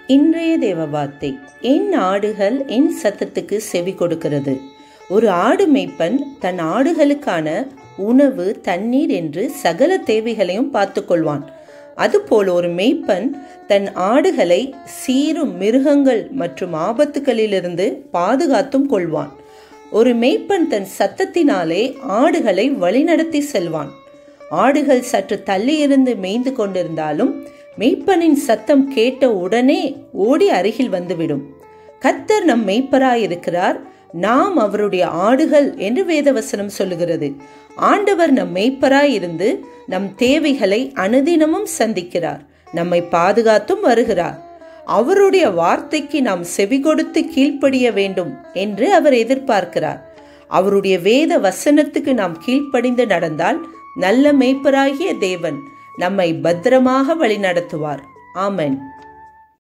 இன்றைய தேவ வார்த்தை என் ஆடுகள் என் சத்தத்துக்கு செவி கொடுக்கிறது ஒரு ஆடு மேய்ப்பன் தன் ஆடுகளுக்கான உணவு தண்ணீர் என்று சகல தேவைகளையும் பார்த்து கொள்வான் அதுபோல் ஒரு மேய்ப்பன் தன் ஆடுகளை சீரும் மிருகங்கள் மற்றும் ஆபத்துகளிலிருந்து பாதுகாத்தும் கொள்வான் ஒரு மேய்ப்பன் தன் சத்தத்தினாலே ஆடுகளை வழிநடத்தி செல்வான் ஆடுகள் சற்று தள்ளியிருந்து மேய்ந்து கொண்டிருந்தாலும் மெய்ப்பனின் சத்தம் கேட்ட உடனே ஓடி அருகில் வந்துவிடும் கத்தர் நம் மெய்ப்பராயிருக்கிறார் நாம் அவருடைய ஆடுகள் என்று வேதவசனம் சொல்லுகிறது ஆண்டவர் நம் மெய்ப்பராயிருந்து நம் தேவைகளை அனுதினமும் சந்திக்கிறார் நம்மை பாதுகாத்தும் வருகிறார் அவருடைய வார்த்தைக்கு நாம் செவி கொடுத்து கீழ்ப்படிய வேண்டும் என்று அவர் எதிர்பார்க்கிறார் அவருடைய வேத வசனத்துக்கு நாம் கீழ்ப்படிந்து நடந்தால் நல்ல மெய்ப்பராகிய தேவன் நம்மை பத்திரமாக வழிநடத்துவார் ஆமென்